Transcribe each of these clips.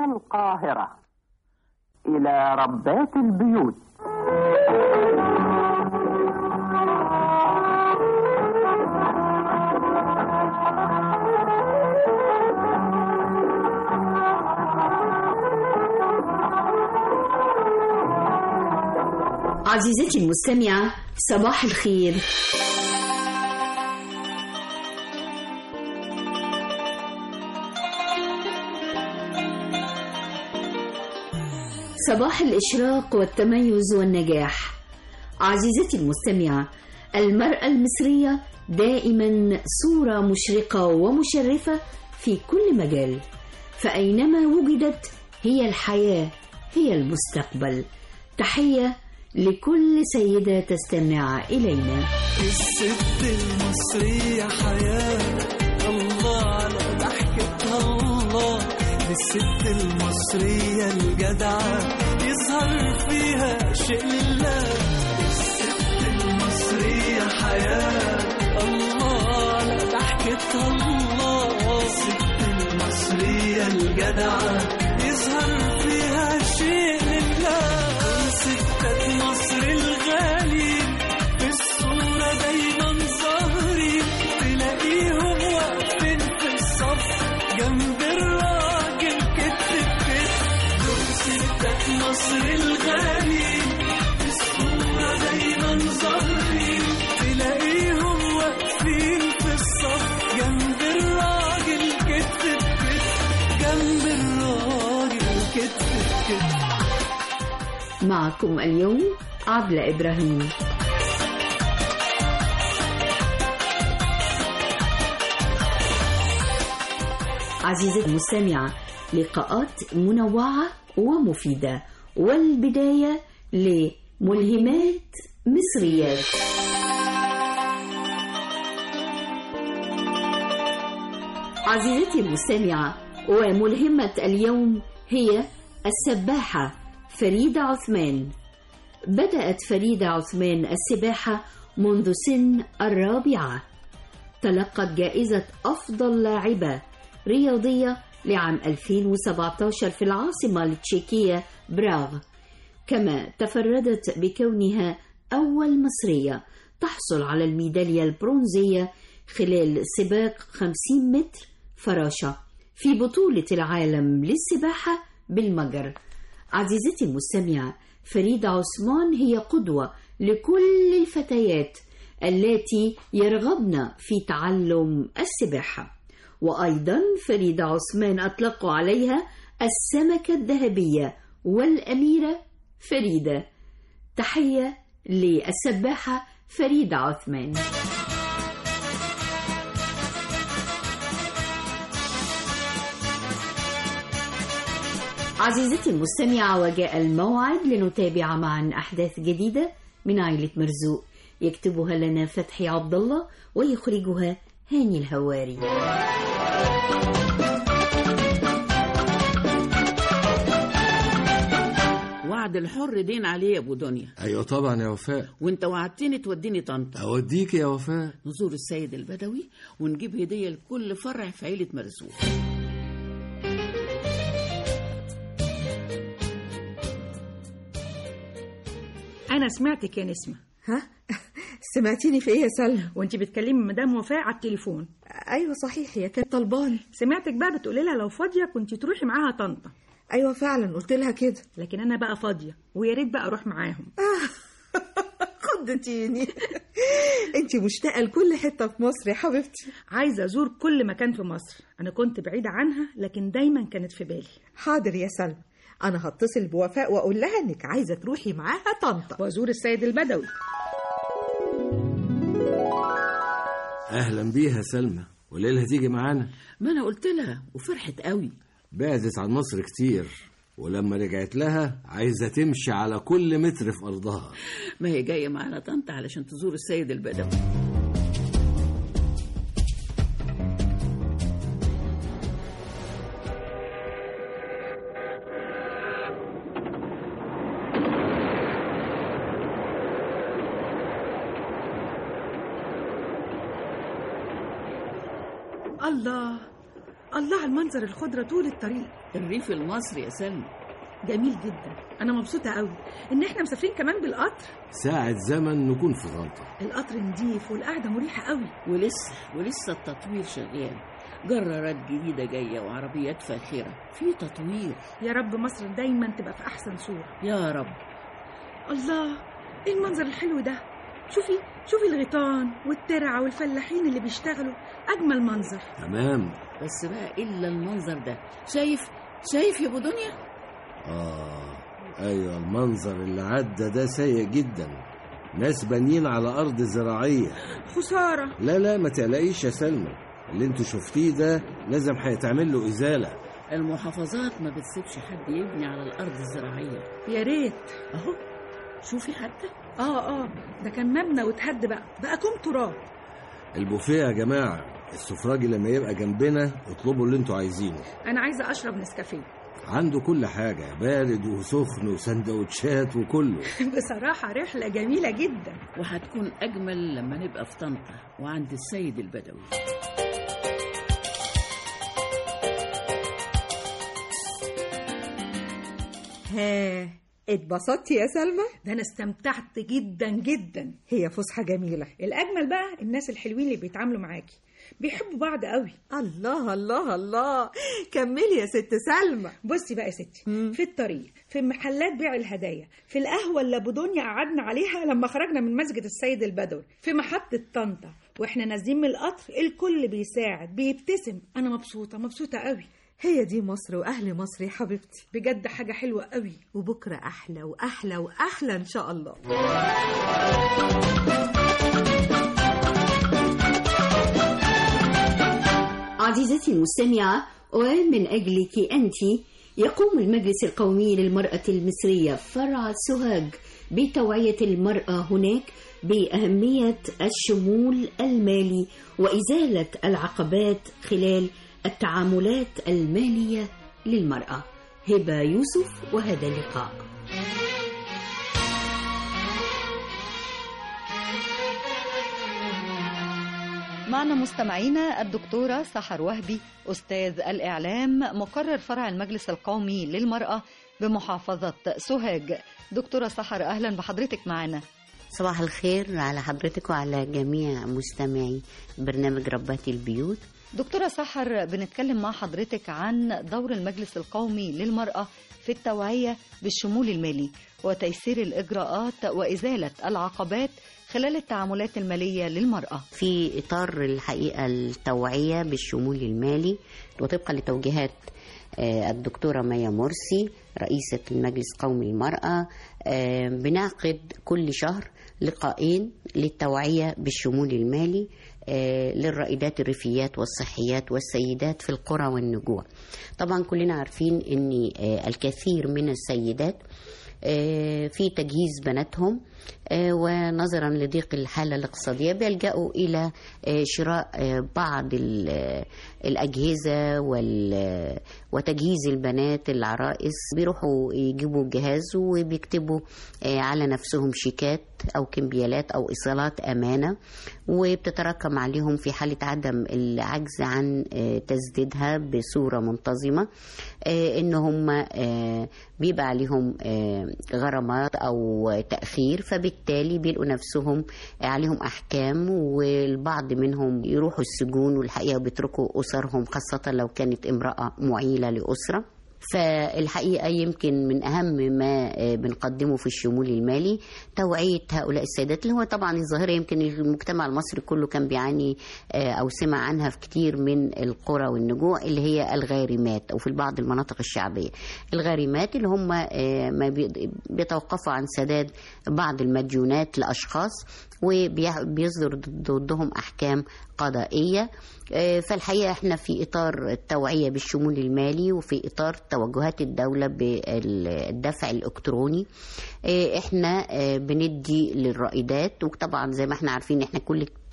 القاهرة إلى ربات البيوت عزيزتي المستمعة صباح الخير صباح الإشراق والتميز والنجاح عزيزتي المستمعة المرأة المصرية دائما صورة مشرقة ومشرفة في كل مجال فأينما وجدت هي الحياة هي المستقبل تحية لكل سيدة تستمع إلينا الست المصرية حياة الله على ضحكتها الله الست المصرية الجدعة يظهر فيها شيء لله الست المصرية حياة الله على ضحكتها الله الست المصرية الجدعة يظهر فيها شيء لله كل ستات مصر الغالي في الصورة دايما ظاهرين تلاقيهم واقفين في الصف جنب الراجل كتف بكتف دول ستات مصر الغالي في الصورة دايما ظاهرين تلاقيهم واقفين في الصف جنب الراجل كتف بكتف جنب الراجل كتف بكتف معكم اليوم عبلة إبراهيم عزيزتي المستمعة لقاءات منوعة ومفيدة والبداية لملهمات مصريات عزيزتي المستمعة وملهمة اليوم هي السباحة فريدة عثمان بدأت فريدة عثمان السباحة منذ سن الرابعة تلقت جائزة أفضل لاعبة رياضية لعام 2017 في العاصمة التشيكية براغ كما تفردت بكونها أول مصرية تحصل على الميدالية البرونزية خلال سباق 50 متر فراشة في بطولة العالم للسباحة بالمجر عزيزتي المستمعة فريدة عثمان هي قدوة لكل الفتيات التي يرغبن في تعلم السباحة وأيضا فريدة عثمان أطلقوا عليها السمكة الذهبية والأميرة فريدة تحية للسباحة فريدة عثمان عزيزتي المستمعة وجاء الموعد لنتابع معا أحداث جديدة من عائلة مرزوق يكتبها لنا فتحي عبد الله ويخرجها هاني الهواري وعد الحر دين عليه يا ابو دنيا ايوه طبعا يا وفاء وانت وعدتني توديني طنطا اوديك يا وفاء نزور السيد البدوي ونجيب هديه لكل فرع في عيله مرزوق انا سمعتك يا نسمه ها سمعتيني في ايه يا سلمى وانت بتكلمي مدام وفاء على التليفون ايوه صحيح هي كانت طلباني سمعتك بقى بتقولي لها لو فاضيه كنت تروحي معاها طنطا ايوه فعلا قلت لها كده لكن انا بقى فاضيه ويا ريت بقى اروح معاهم خضتيني انت مشتاقه لكل حته في مصر يا حبيبتي عايزه ازور كل مكان في مصر انا كنت بعيده عنها لكن دايما كانت في بالي حاضر يا سلمى انا هتصل بوفاء واقول لها انك عايزه تروحي معاها طنطا وازور السيد البدوي اهلا بيها سلمى وليلها تيجي معانا ما انا قلت لها وفرحت قوي بعدت عن مصر كتير ولما رجعت لها عايزة تمشي على كل متر في أرضها ما هي جايه معانا طنطا علشان تزور السيد البدوي الله الله على المنظر الخضرة طول الطريق الريف المصري يا سلمى جميل جدا انا مبسوطة قوي ان احنا مسافرين كمان بالقطر ساعة زمن نكون في طنطا القطر نضيف والقعدة مريحة قوي ولسه ولسه التطوير شغال جرارات جديدة جاية وعربيات فاخرة في تطوير يا رب مصر دايما تبقى في احسن صورة يا رب الله ايه المنظر الحلو ده شوفي شوفي الغيطان والترعة والفلاحين اللي بيشتغلوا اجمل منظر تمام بس بقى إلا المنظر ده شايف شايف يا أبو دنيا آه أيوة المنظر اللي عدى ده سيء جدا ناس بانيين على أرض زراعية خسارة لا لا ما تقلقيش يا سلمى اللي انتوا شفتيه ده لازم هيتعمل له إزالة المحافظات ما بتسيبش حد يبني على الأرض الزراعية يا ريت أهو شوفي حتى اه اه ده كان مبنى واتهد بقى بقى كوم تراب البوفيه يا جماعة السفراجي لما يبقى جنبنا اطلبوا اللي انتوا عايزينه انا عايزة اشرب نسكافيه عنده كل حاجة بارد وسخن وسندوتشات وكله بصراحة رحلة جميلة جدا وهتكون أجمل لما نبقى في طنطا وعند السيد البدوي ها اتبسطتي يا سلمى ده انا استمتعت جدا جدا هي فسحة جميلة الاجمل بقى الناس الحلوين اللي بيتعاملوا معاكي بيحبوا بعض قوي الله الله الله كملي يا ست سلمى بصي بقى يا ستي في الطريق في محلات بيع الهدايا في القهوه اللي ابو دنيا قعدنا عليها لما خرجنا من مسجد السيد البدوي في محطه طنطا واحنا نازلين من القطر الكل بيساعد بيبتسم انا مبسوطه مبسوطه قوي هي دي مصر وأهل مصر يا حبيبتي بجد حاجه حلوه قوي وبكرة أحلى وأحلى وأحلى إن شاء الله عزيزتي المستمعة ومن أجلك أنت يقوم المجلس القومي للمرأة المصرية فرع سوهاج بتوعية المرأة هناك بأهمية الشمول المالي وإزالة العقبات خلال التعاملات المالية للمرأة هبة يوسف وهذا اللقاء معنا مستمعينا الدكتورة سحر وهبي أستاذ الإعلام مقرر فرع المجلس القومي للمرأة بمحافظة سوهاج دكتورة سحر أهلا بحضرتك معنا صباح الخير على حضرتك وعلى جميع مستمعي برنامج ربات البيوت دكتورة سحر بنتكلم مع حضرتك عن دور المجلس القومي للمرأة في التوعية بالشمول المالي وتيسير الإجراءات وإزالة العقبات خلال التعاملات المالية للمرأة في إطار الحقيقة التوعية بالشمول المالي وطبقا لتوجيهات آه، الدكتورة مايا مرسي رئيسة المجلس القومي للمرأة آه، بنعقد كل شهر لقاءين للتوعية بالشمول المالي آه، للرائدات الريفيات والصحيات والسيدات في القرى والنجوع طبعا كلنا عارفين ان آه، الكثير من السيدات آه، في تجهيز بناتهم آه، ونظرا لضيق الحالة الاقتصادية بيلجأوا إلى آه، شراء آه، بعض ال- آه، الأجهزة وال- وتجهيز البنات العرائس بيروحوا يجيبوا جهاز وبيكتبوا آه، على نفسهم شيكات أو كمبيالات أو إيصالات أمانة وبتتراكم عليهم في حالة عدم العجز عن آه، تسديدها بصورة منتظمة آه، إن هم آه، بيبقى عليهم آه، غرامات أو تأخير فبالتالي بيلقوا نفسهم عليهم أحكام والبعض منهم يروحوا السجون والحقيقة بيتركوا أسرهم خاصة لو كانت امرأة معيلة لأسرة فالحقيقة يمكن من أهم ما آه، بنقدمه في الشمول المالي توعية هؤلاء السيدات اللي هو طبعا الظاهرة يمكن المجتمع المصري كله كان بيعاني آه، أو سمع عنها في كتير من القرى والنجوع اللي هي الغارمات أو في بعض المناطق الشعبية الغارمات اللي هم آه، ما بي- بيتوقفوا عن سداد بعض المديونات لأشخاص وبيصدر ضدهم أحكام قضائية آه، فالحقيقة احنا في إطار التوعية بالشمول المالي وفي إطار توجهات الدولة بالدفع الإلكتروني آه، احنا آه، بندي للرائدات وطبعا زي ما احنا عارفين احنا كل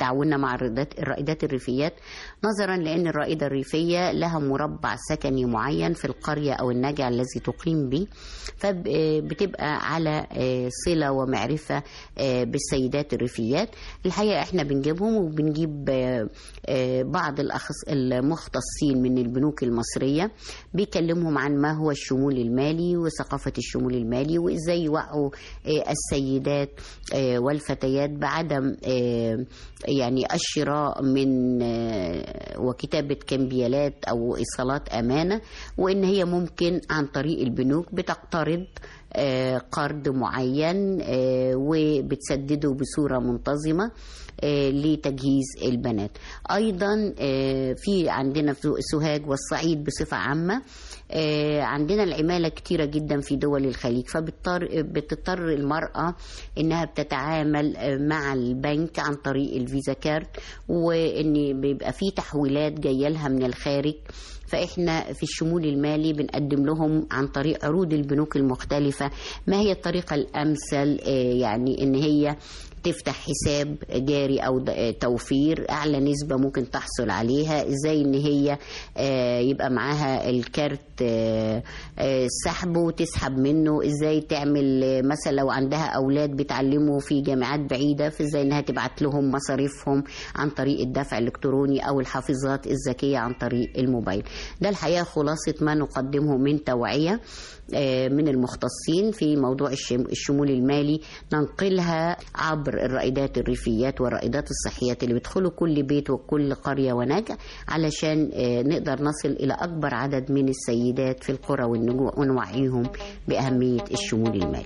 تعاوننا مع الرائدات الرائدات الريفيات نظرا لأن الرائدة الريفية لها مربع سكني معين في القرية أو النجع الذي تقيم به فبتبقى على آه، صلة ومعرفة آه، بالسيدات الريفيات الحقيقة احنا بنجيبهم وبنجيب آه، آه، بعض الأخص المختصين من البنوك المصرية بيكلمهم عن ما هو الشمول المالي وثقافة الشمول المالي وإزاي يوعوا آه، السيدات آه، والفتيات بعدم آه، يعني الشراء من آه، وكتابة كمبيالات أو إيصالات أمانة وإن هي ممكن عن طريق البنوك بتقترض آه، قرض معين آه، وبتسدده بصورة منتظمة آه، لتجهيز البنات أيضا آه، في عندنا في سوهاج والصعيد بصفة عامة آه، عندنا العمالة كتيرة جدا في دول الخليج فبتضطر بتضطر المرأة إنها بتتعامل آه، مع البنك عن طريق الفيزا كارت وإن بيبقى في تحويلات جاية لها من الخارج فإحنا في الشمول المالي بنقدم لهم عن طريق عروض البنوك المختلفة ما هي الطريقة الأمثل آه، يعني إن هي تفتح حساب جاري او د- توفير اعلى نسبه ممكن تحصل عليها ازاي ان هي آه، يبقى معاها الكارت آه، آه، سحب وتسحب منه ازاي تعمل آه، مثلا لو عندها اولاد بيتعلموا في جامعات بعيده فازاي انها تبعت لهم مصاريفهم عن طريق الدفع الالكتروني او الحافظات الذكيه عن طريق الموبايل ده الحقيقه خلاصه ما نقدمه من توعيه آه، من المختصين في موضوع الشم- الشمول المالي ننقلها عبر الرائدات الريفيات والرائدات الصحيات اللي بيدخلوا كل بيت وكل قرية ونجع علشان آه، نقدر نصل إلى أكبر عدد من السيدات في القرى والنجوع ونوعيهم بأهمية الشمول المالي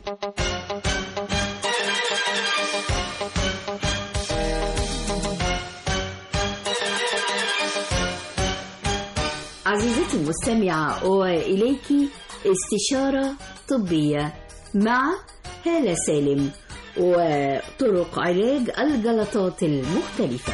عزيزتي المستمعة وإليك استشارة طبية مع هالة سالم وطرق علاج الجلطات المختلفة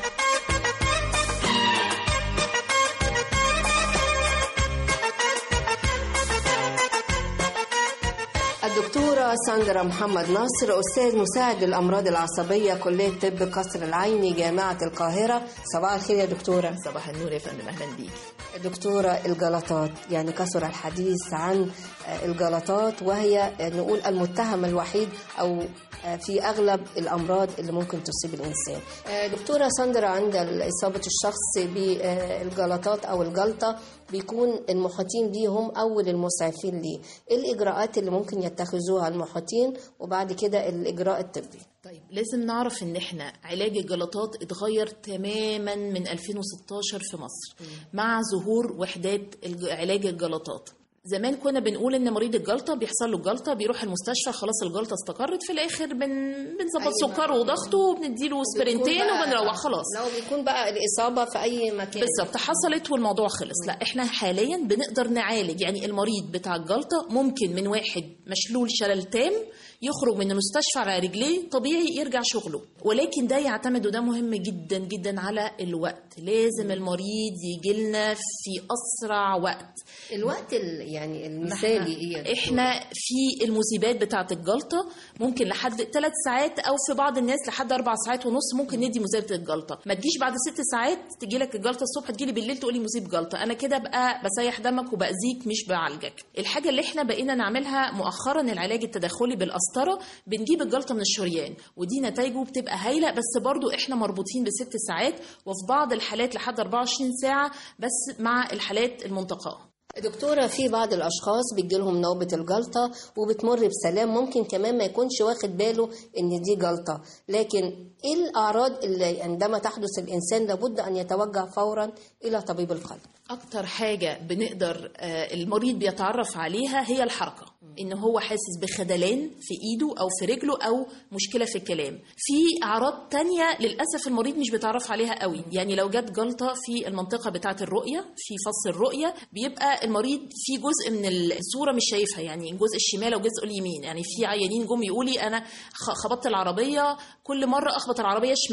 الدكتورة ساندرا محمد نصر أستاذ مساعد الأمراض العصبية كلية طب قصر العيني جامعة القاهرة صباح الخير يا دكتورة صباح النور يا فندم اهلا بيك دكتورة الجلطات يعني كثر الحديث عن الجلطات وهي نقول المتهم الوحيد أو في أغلب الأمراض اللي ممكن تصيب الإنسان دكتورة ساندرا عند إصابة الشخص بالجلطات أو الجلطة بيكون المحيطين بيه هم أول المسعفين ليه إيه الإجراءات اللي ممكن يتخذوها المحيطين وبعد كده الإجراء الطبي طيب لازم نعرف ان احنا علاج الجلطات اتغير تماما من 2016 في مصر مع ظهور وحدات الج- علاج الجلطات زمان كنا بنقول ان مريض الجلطه بيحصل له الجلطه بيروح المستشفى خلاص الجلطه استقرت في الاخر بن بنظبط أيوة. سكره وضغطه وبنديله سبرنتين بقى- وبنروح خلاص لو بيكون بقى الإصابة في أي مكان بالظبط حصلت والموضوع خلص لا احنا حاليا بنقدر نعالج يعني المريض بتاع الجلطه ممكن من واحد مشلول شلل تام يخرج من المستشفى على رجليه طبيعي يرجع شغله ولكن ده يعتمد وده مهم جدا جدا على الوقت لازم المريض يجي لنا في اسرع وقت الوقت ال- يعني المثالي ايه يا دكتورة؟ احنا في المذيبات بتاعه الجلطه ممكن لحد ثلاث ساعات او في بعض الناس لحد اربع ساعات ونص ممكن ندي مذيبه الجلطه ما تجيش بعد ست ساعات تجي لك الجلطه الصبح تجي لي بالليل تقولي مذيب جلطه انا كده بقى بسيح دمك وباذيك مش بعالجك الحاجه اللي احنا بقينا نعملها مؤخرا العلاج التداخلي بالقسطره بنجيب الجلطه من الشريان ودي نتائجه بتبقى هايله بس برضو احنا مربوطين بست ساعات وفي بعض الحالات لحد 24 ساعه بس مع الحالات المنتقاه دكتورة في بعض الأشخاص بيجيلهم نوبة الجلطة وبتمر بسلام ممكن كمان ما يكونش واخد باله إن دي جلطة لكن إيه الأعراض اللي عندما تحدث الإنسان لابد أن يتوجه فورا إلى طبيب القلب اكتر حاجه بنقدر آه، المريض بيتعرف عليها هي الحركه ان هو حاسس بخدلان في ايده او في رجله او مشكله في الكلام في اعراض تانية للاسف المريض مش بيتعرف عليها قوي يعني لو جت جلطه في المنطقه بتاعه الرؤيه في فص الرؤيه بيبقى المريض في جزء من الصوره مش شايفها يعني الجزء الشمال وجزء اليمين يعني في عيانين جم يقولي انا خ- خبطت العربيه كل مره اخبط العربيه شمال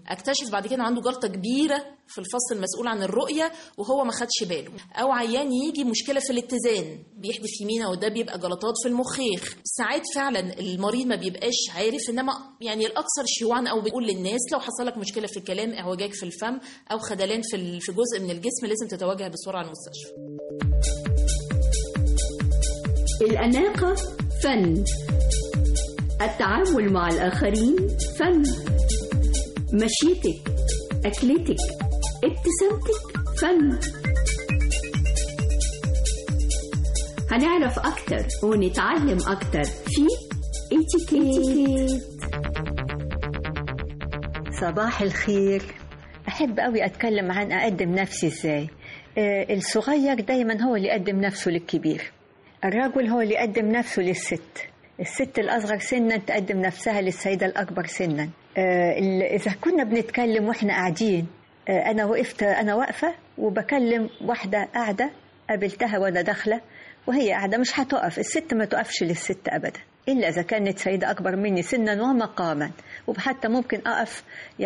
اكتشف بعد كده عنده جلطه كبيره في الفص المسؤول عن الرؤيه وهو ما خدش باله او عيان يجي مشكله في الاتزان بيحدف يمين وده بيبقى جلطات في المخيخ ساعات فعلا المريض ما بيبقاش عارف انما يعني الاكثر شيوعا او بيقول للناس لو حصل لك مشكله في الكلام اعوجاج في الفم او خدلان في ال- في جزء من الجسم لازم تتوجه بسرعه المستشفى الأناقة فن التعامل مع الآخرين فن مشيتك أكلتك ابتسامتك فن هنعرف أكتر ونتعلم أكتر في اتيكيت صباح الخير أحب أوي أتكلم عن أقدم نفسي إزاي آه، الصغير دايما هو اللي يقدم نفسه للكبير الرجل هو اللي يقدم نفسه للست الست الأصغر سنا تقدم نفسها للسيدة الأكبر سنا آه، ال- إذا كنا بنتكلم وإحنا قاعدين آه، أنا وقفت أنا واقفة وبكلم واحدة قاعدة قابلتها وأنا داخلة وهي قاعدة مش هتقف الست ما تقفش للست أبدا إلا إذا كانت سيدة أكبر مني سنا ومقاما وحتى ممكن أقف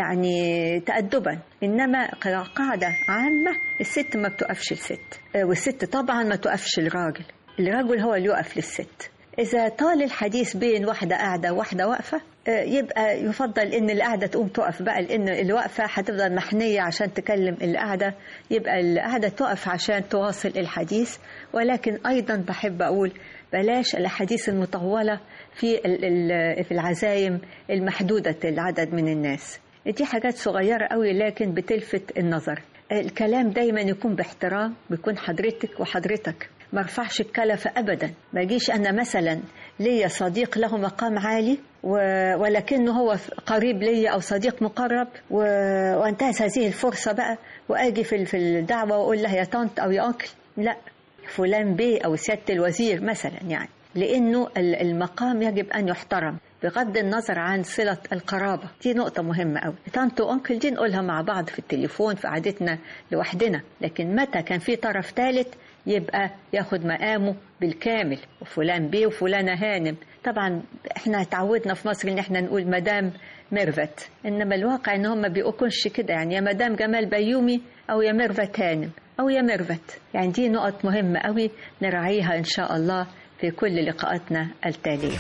يعني تأدبا إنما قاعدة عامة الست ما بتقفش الست آه، والست طبعا ما تقفش الراجل الرجل هو اللي يقف للست إذا طال الحديث بين واحدة قاعدة وواحدة واقفة آه، يبقى يفضل إن اللي قاعدة تقوم تقف بقى لأن اللي واقفة هتفضل محنية عشان تكلم اللي قاعدة يبقى اللي قاعدة تقف عشان تواصل الحديث ولكن أيضا بحب أقول بلاش الأحاديث المطولة في ال- ال- في العزايم المحدودة العدد من الناس دي حاجات صغيرة قوي لكن بتلفت النظر الكلام دايما يكون باحترام بيكون حضرتك وحضرتك ما ارفعش الكلفة أبدا ما جيش أنا مثلا ليا صديق له مقام عالي و... ولكنه هو قريب ليا أو صديق مقرب و... وانتهز هذه الفرصة بقى وأجي في في الدعوة وأقول لها يا طنط أو يا أنكل لا فلان بيه أو سيادة الوزير مثلا يعني لأنه ال- المقام يجب أن يحترم بغض النظر عن صلة القرابة دي نقطة مهمة أوي طنط وأنكل دي نقولها مع بعض في التليفون في قعدتنا لوحدنا لكن متى كان في طرف ثالث يبقى ياخد مقامه بالكامل وفلان بيه وفلانة هانم طبعا احنا اتعودنا في مصر ان احنا نقول مدام ميرفت انما الواقع ان هم بيقولش كده يعني يا مدام جمال بيومي او يا ميرفت هانم او يا ميرفت يعني دي نقط مهمة قوي نراعيها ان شاء الله في كل لقاءاتنا التالية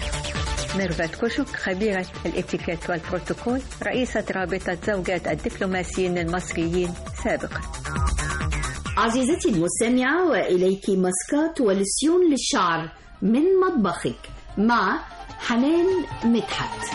ميرفت كشك خبيرة الاتيكيت والبروتوكول رئيسة رابطة زوجات الدبلوماسيين المصريين سابقا عزيزتي المستمعة وإليك ماسكات ولسيون للشعر من مطبخك مع حنان مدحت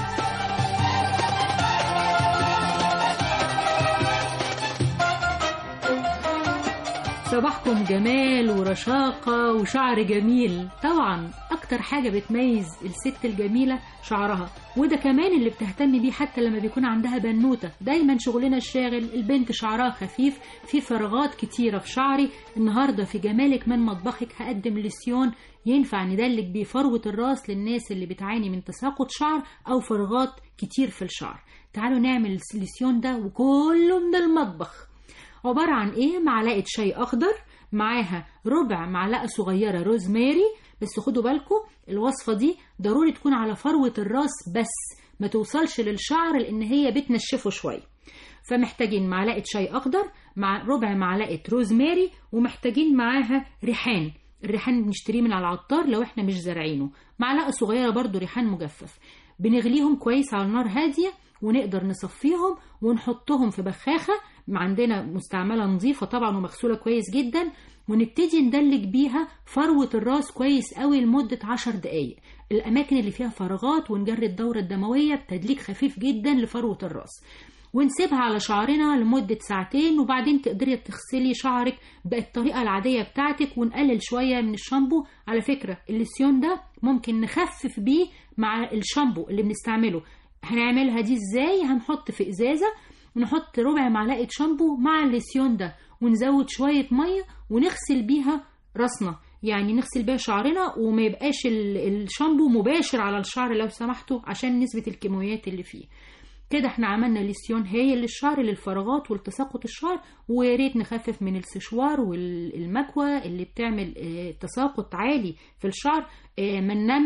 صباحكم جمال ورشاقة وشعر جميل طبعا أكتر حاجة بتميز الست الجميلة شعرها وده كمان اللي بتهتم بيه حتى لما بيكون عندها بنوتة دايما شغلنا الشاغل البنت شعرها خفيف في فراغات كتيرة في شعري النهاردة في جمالك من مطبخك هقدم لسيون ينفع ندلك بيه فروة الراس للناس اللي بتعاني من تساقط شعر أو فراغات كتير في الشعر تعالوا نعمل اللسيون ده وكله من المطبخ عبارة عن ايه معلقة شاي اخضر معاها ربع معلقة صغيرة روزماري بس خدوا بالكم الوصفة دي ضروري تكون على فروة الراس بس ما توصلش للشعر لان هي بتنشفه شوية فمحتاجين معلقة شاي اخضر مع ربع معلقة روزماري ومحتاجين معاها ريحان الريحان بنشتريه من على العطار لو احنا مش زارعينه معلقة صغيرة برضو ريحان مجفف بنغليهم كويس على نار هادية ونقدر نصفيهم ونحطهم في بخاخة عندنا مستعملة نظيفة طبعا ومغسولة كويس جدا ونبتدي ندلك بيها فروة الراس كويس قوي لمدة عشر دقايق الأماكن اللي فيها فراغات ونجري الدورة الدموية بتدليك خفيف جدا لفروة الراس ونسيبها على شعرنا لمدة ساعتين وبعدين تقدري تغسلي شعرك بالطريقة العادية بتاعتك ونقلل شوية من الشامبو على فكرة الليسيون ده ممكن نخفف بيه مع الشامبو اللي بنستعمله هنعملها دي ازاي هنحط في ازازة ونحط ربع معلقة شامبو مع الليسيون ده ونزود شوية مية ونغسل بيها راسنا يعني نغسل بيها شعرنا وما يبقاش الشامبو مباشر على الشعر لو سمحتوا عشان نسبة الكيماويات اللي فيه كده احنا عملنا ليسيون هايل للشعر للفراغات والتساقط الشعر ويا ريت نخفف من السشوار والمكوى اللي بتعمل تساقط عالي في الشعر ما ننامش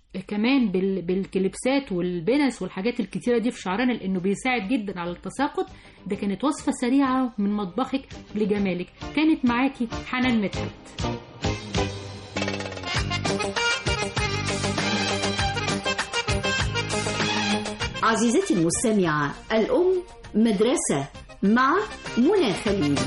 كمان بال... بالكليبسات والبنس والحاجات الكتيرة دي في شعرنا لأنه بيساعد جدا على التساقط ده كانت وصفة سريعة من مطبخك لجمالك كانت معاكي حنان مدحت عزيزتي المستمعة الأم مدرسة مع منى خليل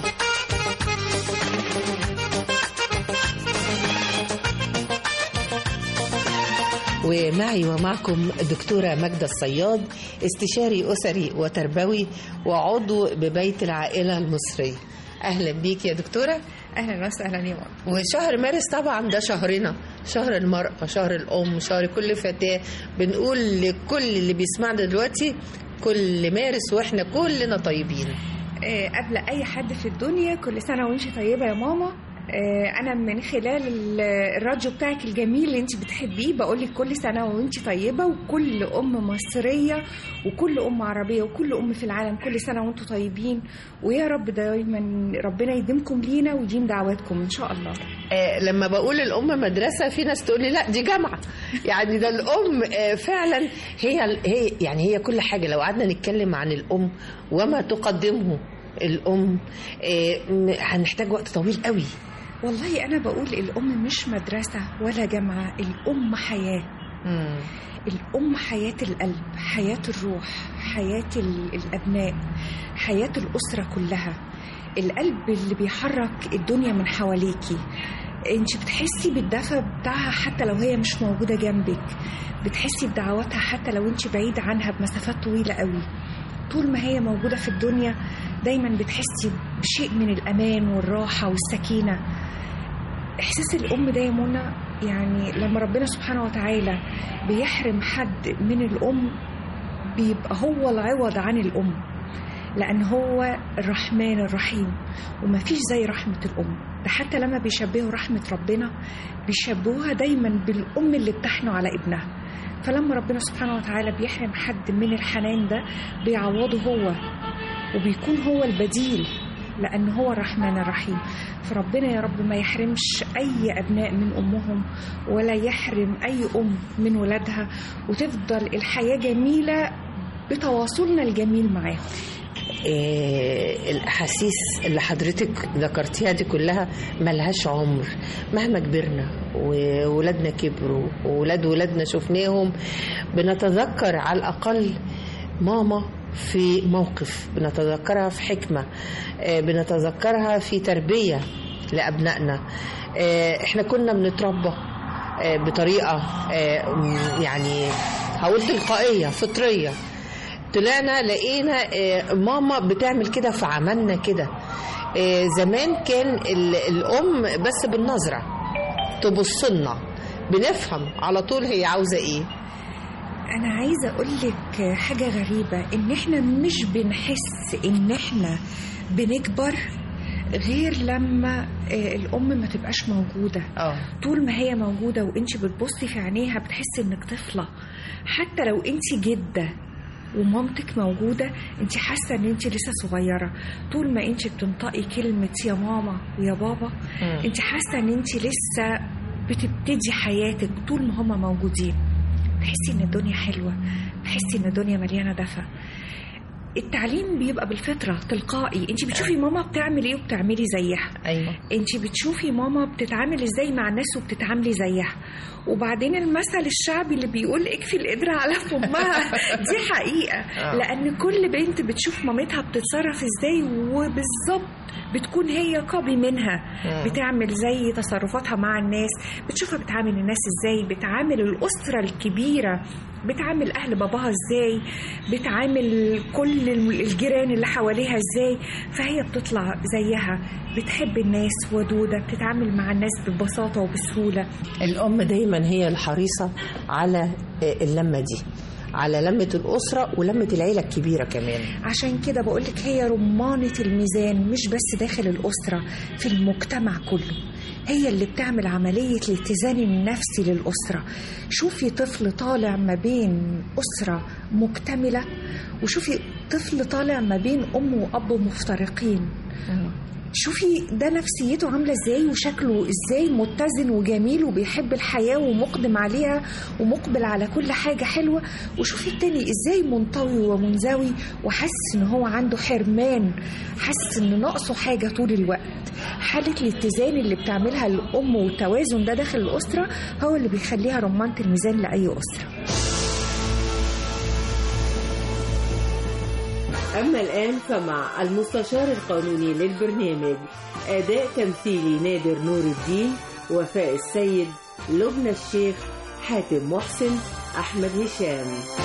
ومعي ومعكم الدكتورة ماجدة الصياد استشاري أسري وتربوي وعضو ببيت العائلة المصرية أهلا بيك يا دكتورة اهلا وسهلا يا ماما وشهر مارس طبعا ده شهرنا شهر المرأة شهر الأم شهر كل فتاة بنقول لكل اللي بيسمعنا دلوقتي كل مارس واحنا كلنا طيبين آه، قبل اي حد في الدنيا كل سنه وانت طيبه يا ماما آه، انا من خلال ال- الراديو بتاعك الجميل اللي انت بتحبيه بقول لك كل سنه وانت طيبه وكل ام مصريه وكل ام عربيه وكل ام في العالم كل سنه وانتم طيبين ويا رب دايما ربنا يديمكم لينا ويديم دعواتكم ان شاء الله آه، لما بقول الأم مدرسة في ناس تقول لي لا دي جامعة يعني ده الأم آه، فعلا هي هي يعني هي كل حاجة لو قعدنا نتكلم عن الأم وما تقدمه الأم آه، م- هنحتاج وقت طويل قوي والله انا بقول الام مش مدرسه ولا جامعه الام حياه الأم حياة القلب حياة الروح حياة ال- الأبناء حياة الأسرة كلها القلب اللي بيحرك الدنيا من حواليكي انت بتحسي بالدفى بتاعها حتى لو هي مش موجودة جنبك بتحسي بدعواتها حتى لو انت بعيد عنها بمسافات طويلة قوي طول ما هي موجودة في الدنيا دايما بتحسي بشيء من الأمان والراحة والسكينة إحساس الأم ده يا منى يعني لما ربنا سبحانه وتعالى بيحرم حد من الأم بيبقى هو العوض عن الأم لأن هو الرحمن الرحيم ومفيش زي رحمة الأم ده حتى لما بيشبهوا رحمة ربنا بيشبهوها دايما بالأم اللي بتحنو على ابنها فلما ربنا سبحانه وتعالى بيحرم حد من الحنان ده بيعوضه هو وبيكون هو البديل لأن هو الرحمن الرحيم فربنا يا رب ما يحرمش أي أبناء من أمهم ولا يحرم أي أم من ولادها وتفضل الحياة جميلة بتواصلنا الجميل معاهم آه، الأحاسيس اللي حضرتك ذكرتيها دي كلها ملهاش عمر مهما كبرنا وولادنا كبروا وولاد ولادنا شفناهم بنتذكر على الأقل ماما في موقف بنتذكرها في حكمة آه، بنتذكرها في تربية لأبنائنا آه، احنا كنا بنتربى آه، بطريقة آه، م- يعني هقول تلقائية فطرية طلعنا لقينا آه، ماما بتعمل كده فعملنا كده آه، زمان كان ال- الأم بس بالنظرة تبص لنا بنفهم على طول هي عاوزة ايه أنا عايزة أقول لك حاجة غريبة إن إحنا مش بنحس إن إحنا بنكبر غير لما آه، الأم ما تبقاش موجودة اه طول ما هي موجودة وإنت بتبصي في عينيها بتحسي إنك طفلة حتى لو إنت جدة ومامتك موجودة انت حاسة ان انت لسه صغيرة طول ما انت بتنطقي كلمة يا ماما ويا بابا مم. انت حاسة ان انت لسه بتبتدي حياتك طول ما هما موجودين تحسي ان الدنيا حلوة تحسي ان الدنيا مليانة دفى التعليم بيبقى بالفطرة تلقائي انت بتشوفي ماما بتعمل ايه وبتعملي زيها ايوه انت بتشوفي ماما بتتعامل ازاي مع الناس وبتتعاملي زيها وبعدين المثل الشعبي اللي بيقول اكفي القدرة على فمها دي حقيقة آه. لأن كل بنت بتشوف مامتها بتتصرف ازاي وبالظبط بتكون هي كوبي منها مم. بتعمل زي تصرفاتها مع الناس بتشوفها بتعامل الناس ازاي بتعامل الأسرة الكبيرة بتعامل أهل باباها ازاي بتعامل كل الجيران اللي حواليها ازاي فهي بتطلع زيها بتحب الناس ودودة بتتعامل مع الناس ببساطة وبسهولة الأم دايما هي الحريصة على آه، اللمة دي على لمة الأسرة ولمة العيلة الكبيرة كمان عشان كده بقولك هي رمانة الميزان مش بس داخل الأسرة في المجتمع كله هي اللي بتعمل عملية الاتزان النفسي للأسرة شوفي طفل طالع ما بين أسرة مكتملة وشوفي طفل طالع ما بين أم وأب مفترقين شوفي ده نفسيته عامله ازاي وشكله ازاي متزن وجميل وبيحب الحياه ومقدم عليها ومقبل على كل حاجه حلوه وشوفي التاني ازاي منطوي ومنزوي وحاسس ان هو عنده حرمان حاسس ان ناقصه حاجه طول الوقت حاله الاتزان اللي بتعملها الام والتوازن ده داخل الاسره هو اللي بيخليها رمانه الميزان لاي اسره أما الآن فمع المستشار القانوني للبرنامج أداء تمثيلي نادر نور الدين وفاء السيد لبنى الشيخ حاتم محسن أحمد هشام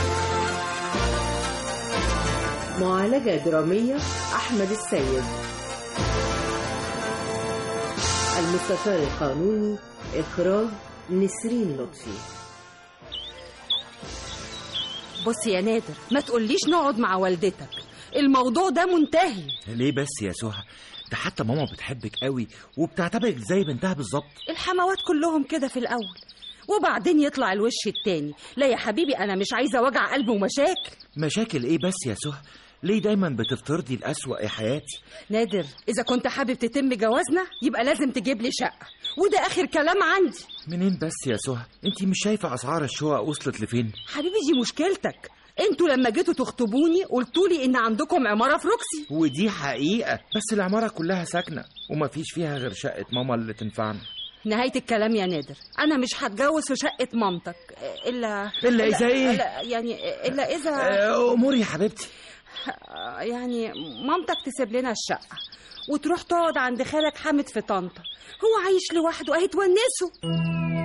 معالجة درامية أحمد السيد المستشار القانوني إخراج نسرين لطفي بص يا نادر ما تقوليش نقعد مع والدتك الموضوع ده منتهي ليه بس يا سهى ده حتى ماما بتحبك قوي وبتعتبرك زي بنتها بالظبط الحموات كلهم كده في الأول وبعدين يطلع الوش التاني لا يا حبيبي أنا مش عايزة وجع قلب ومشاكل مشاكل ايه بس يا سهى ليه دايما بتفترضي الأسوأ يا حياتي نادر إذا كنت حابب تتم جوازنا يبقى لازم تجيب لي شقة وده آخر كلام عندي منين بس يا سهى انت مش شايفه اسعار الشقق وصلت لفين حبيبي دي مشكلتك انتوا لما جيتوا تخطبوني قلتوا لي ان عندكم عماره في روكسي ودي حقيقه بس العماره كلها ساكنه ومفيش فيها غير شقه ماما اللي تنفعنا نهايه الكلام يا نادر انا مش هتجوز في شقه مامتك الا إلا إذا إيه؟ إلا يعني الا اذا آه، اموري يا حبيبتي يعني مامتك تسيب لنا الشقه وتروح تقعد عند خالك حامد في طنطا هو عايش لوحده اهي تونسه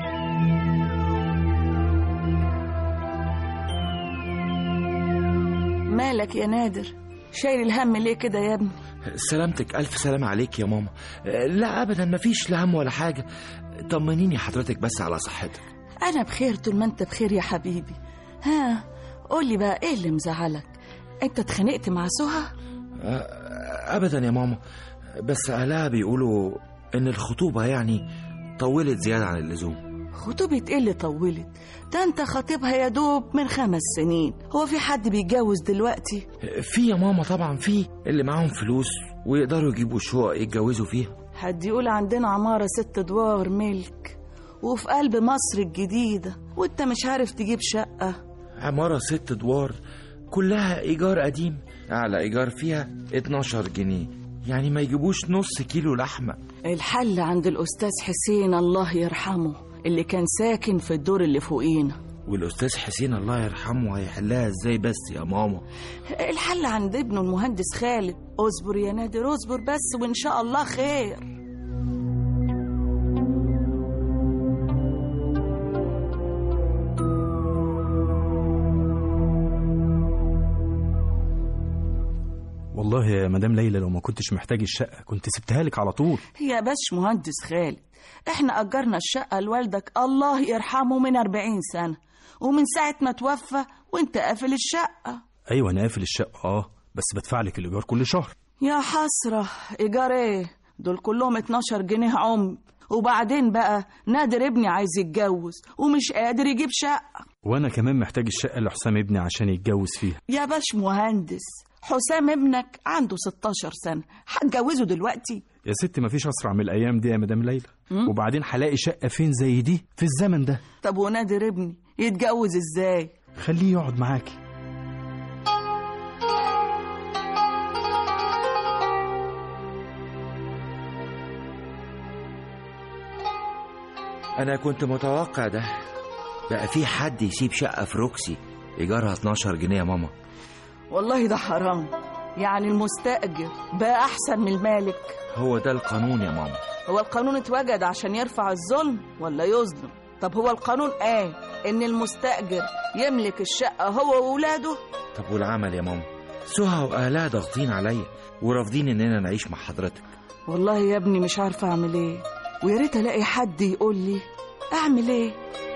مالك يا نادر شايل الهم ليه كده يا ابني سلامتك الف سلام عليك يا ماما آه، لا ابدا مفيش لا هم ولا حاجه طمنيني حضرتك بس على صحتك انا بخير طول ما انت بخير يا حبيبي ها قولي بقى ايه اللي مزعلك انت اتخانقت مع سهى آه، ابدا يا ماما بس اهلها بيقولوا ان الخطوبه يعني طولت زياده عن اللزوم خطوبة ايه اللي طولت ده انت خطيبها يا دوب من خمس سنين هو في حد بيتجوز دلوقتي في يا ماما طبعا في اللي معاهم فلوس ويقدروا يجيبوا شقق يتجوزوا فيها حد يقول عندنا عمارة ست ادوار ملك وفي قلب مصر الجديدة وانت مش عارف تجيب شقة عماره ست ادوار كلها ايجار قديم اعلى ايجار فيها 12 جنيه يعني ما يجيبوش نص كيلو لحمه الحل عند الأستاذ حسين الله يرحمه اللي كان ساكن في الدور اللي فوقينا والاستاذ حسين الله يرحمه هيحلها ازاي بس يا ماما الحل عند ابنه المهندس خالد اصبر يا نادر اصبر بس وإن شاء الله خير والله يا مدام ليلى لو ما كنتش محتاج الشقة كنت سبتها لك على طول يا باش مهندس خالد احنا أجرنا الشقة لوالدك الله يرحمه من أربعين سنة ومن ساعة ما توفى وانت قافل الشقة أيوة أنا قافل الشقة أه بس بدفع لك الإيجار كل شهر يا حسرة إيجار إيه دول كلهم 12 جنيه عمر وبعدين بقى نادر ابني عايز يتجوز ومش قادر يجيب شقة وأنا كمان محتاج الشقة لحسام ابني عشان يتجوز فيها يا باش مهندس حسام ابنك عنده 16 سنة هتجوزه دلوقتي يا ستي مفيش أسرع من الأيام دي يا مدام ليلى وبعدين هلاقي شقة فين زي دي في الزمن ده طب ونادر ابني يتجوز ازاي خليه يقعد معاكي انا كنت متوقع ده بقى في حد يسيب شقه في روكسي ايجارها 12 جنيه يا ماما والله ده حرام يعني المستأجر بقى أحسن من المالك هو ده القانون يا ماما هو القانون اتوجد عشان يرفع الظلم ولا يظلم طب هو القانون قال إن المستأجر يملك الشقة هو وولاده طب والعمل يا ماما سهى واهلها ضاغطين عليا ورافضين اننا نعيش مع حضرتك والله يا ابني مش عارفة أعمل إيه ويا ريت ألاقي حد يقول لي أعمل إيه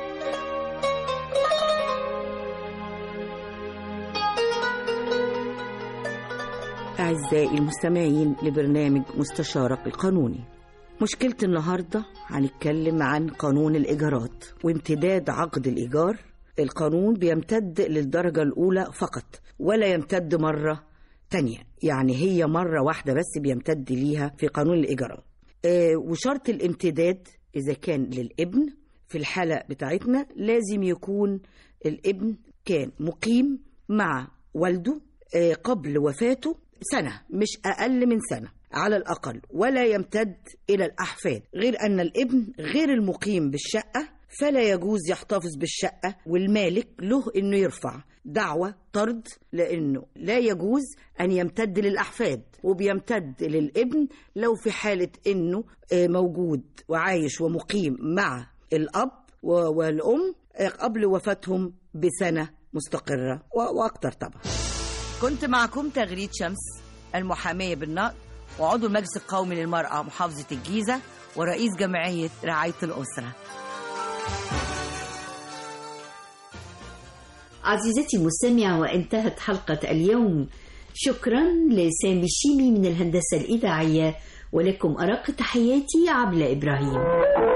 أعزائي المستمعين لبرنامج مستشارك القانوني مشكلة النهاردة هنتكلم عن قانون الإيجارات وامتداد عقد الإيجار القانون بيمتد للدرجة الأولى فقط ولا يمتد مرة تانية يعني هي مرة واحدة بس بيمتد ليها في قانون الإيجارات آه، وشرط الامتداد إذا كان للابن في الحالة بتاعتنا لازم يكون الابن كان مقيم مع والده آه، قبل وفاته سنة مش أقل من سنة على الأقل ولا يمتد إلى الأحفاد غير أن الابن غير المقيم بالشقة فلا يجوز يحتفظ بالشقة والمالك له أنه يرفع دعوة طرد لأنه لا يجوز أن يمتد للأحفاد وبيمتد للابن لو في حالة أنه آه، موجود وعايش ومقيم مع الأب و- والأم آه، قبل وفاتهم بسنة مستقرة و- وأكتر طبعا كنت معكم تغريد شمس المحامية بالنقد وعضو المجلس القومي للمرأة محافظة الجيزة ورئيس جمعية رعاية الأسرة عزيزتي المستمعة وانتهت حلقة اليوم شكرا لسامي الشيمي من الهندسة الإذاعية ولكم أرق تحياتي عبلة إبراهيم